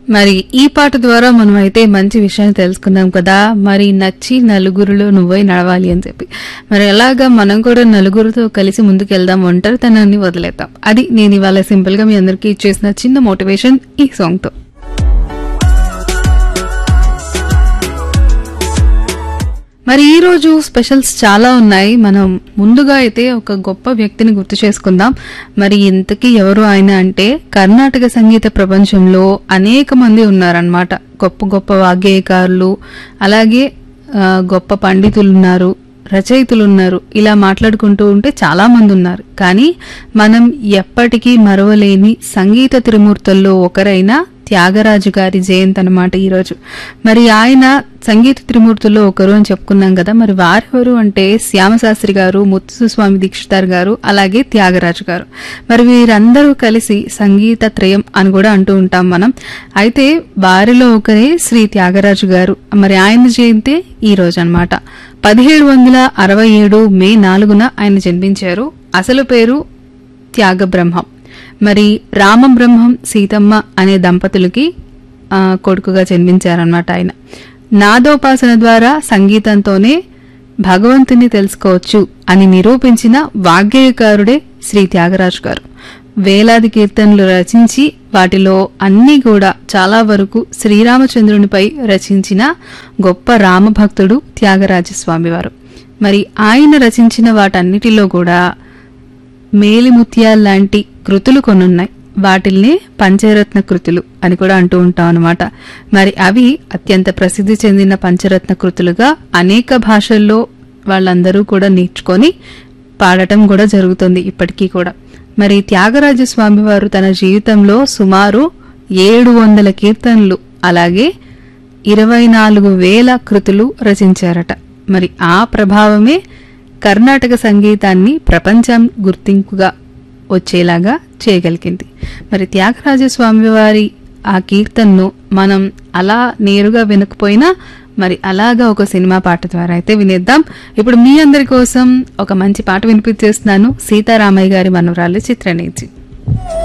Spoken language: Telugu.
మరి ఈ పాట ద్వారా మనం అయితే మంచి విషయాన్ని తెలుసుకున్నాం కదా మరి నచ్చి నలుగురిలో నువ్వై నడవాలి అని చెప్పి మరి ఎలాగా మనం కూడా నలుగురితో కలిసి ముందుకెళ్దాం ఒంటరితనాన్ని వదిలేద్దాం అది నేను ఇవాళ సింపుల్ గా మీ అందరికీ ఇచ్చేసిన చిన్న మోటివేషన్ ఈ సాంగ్ తో మరి ఈ రోజు స్పెషల్స్ చాలా ఉన్నాయి మనం ముందుగా అయితే ఒక గొప్ప వ్యక్తిని గుర్తు చేసుకుందాం మరి ఇంతకీ ఎవరు ఆయన అంటే కర్ణాటక సంగీత ప్రపంచంలో అనేక మంది ఉన్నారనమాట గొప్ప గొప్ప వాగ్గేయకారులు అలాగే ఆ, గొప్ప పండితులు ఉన్నారు రచయితలు ఉన్నారు ఇలా మాట్లాడుకుంటూ ఉంటే చాలా మంది ఉన్నారు కానీ మనం ఎప్పటికీ మరవలేని సంగీత త్రిమూర్తుల్లో ఒకరైన త్యాగరాజు గారి జయంతి అనమాట ఈరోజు మరి ఆయన సంగీత త్రిమూర్తుల్లో ఒకరు అని చెప్పుకున్నాం కదా మరి వారెవరు అంటే శ్యామశాస్త్రి గారు ముత్తుస్వామి దీక్షితార్ గారు అలాగే త్యాగరాజు గారు మరి వీరందరూ కలిసి సంగీత త్రయం అని కూడా అంటూ ఉంటాం మనం అయితే వారిలో ఒకరే శ్రీ త్యాగరాజు గారు మరి ఆయన జయంతి ఈ రోజు అనమాట పదిహేడు వందల అరవై ఏడు మే నాలుగున ఆయన జన్మించారు అసలు పేరు త్యాగబ్రహ్మం మరి రామబ్రహ్మం సీతమ్మ అనే దంపతులకి ఆ, కొడుకుగా జన్మించారనమాట ఆయన నాదోపాసన ద్వారా సంగీతంతోనే భగవంతుని తెలుసుకోవచ్చు అని నిరూపించిన వాగ్గేయకారుడే శ్రీ త్యాగరాజు గారు వేలాది కీర్తనలు రచించి వాటిలో అన్నీ కూడా చాలా వరకు శ్రీరామచంద్రునిపై రచించిన గొప్ప రామభక్తుడు త్యాగరాజస్వామివారు మరి ఆయన రచించిన వాటన్నిటిలో కూడా మేలిముత్యాల్ లాంటి కృతులు కొనున్నాయి వాటిల్ని పంచరత్న కృతులు అని కూడా అంటూ ఉంటాం అనమాట మరి అవి అత్యంత ప్రసిద్ధి చెందిన పంచరత్న కృతులుగా అనేక భాషల్లో వాళ్ళందరూ కూడా నేర్చుకొని పాడటం కూడా జరుగుతుంది ఇప్పటికీ కూడా మరి త్యాగరాజ స్వామి వారు తన జీవితంలో సుమారు ఏడు వందల కీర్తనలు అలాగే ఇరవై నాలుగు వేల కృతులు రచించారట మరి ఆ ప్రభావమే కర్ణాటక సంగీతాన్ని ప్రపంచం గుర్తింపుగా వచ్చేలాగా చేయగలిగింది మరి త్యాగరాజ స్వామి వారి ఆ కీర్తనను మనం అలా నేరుగా వినకపోయినా మరి అలాగా ఒక సినిమా పాట ద్వారా అయితే వినేద్దాం ఇప్పుడు మీ అందరి కోసం ఒక మంచి పాట వినిపించేస్తున్నాను సీతారామయ్య గారి మనవరాలు చిత్రనేచి